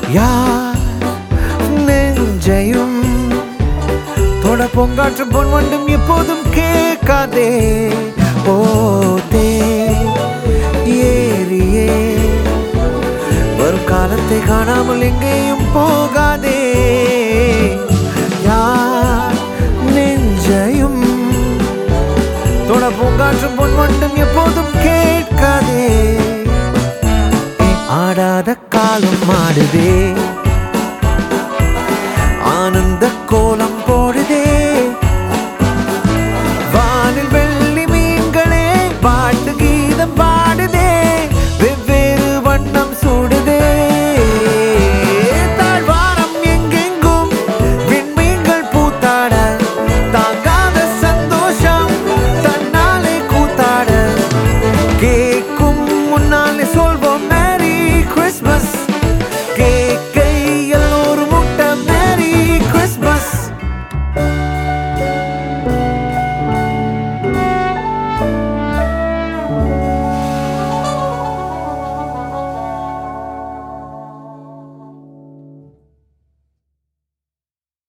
யார் நெஞ்சையும் தொட பொங்காற்றும் பொன் வண்டும் எப்போதும் கேட்காதே போதே ஏறியே வரும் காலத்தை காணாமல் எங்கேயும் போகாதே யார் நெஞ்சையும் தொட பூங்காற்றும் பொன் வண்டும் எப்போதும் கேட்காதே ஆடாத காலம் ஆடுதே ஆனந்த கோலம்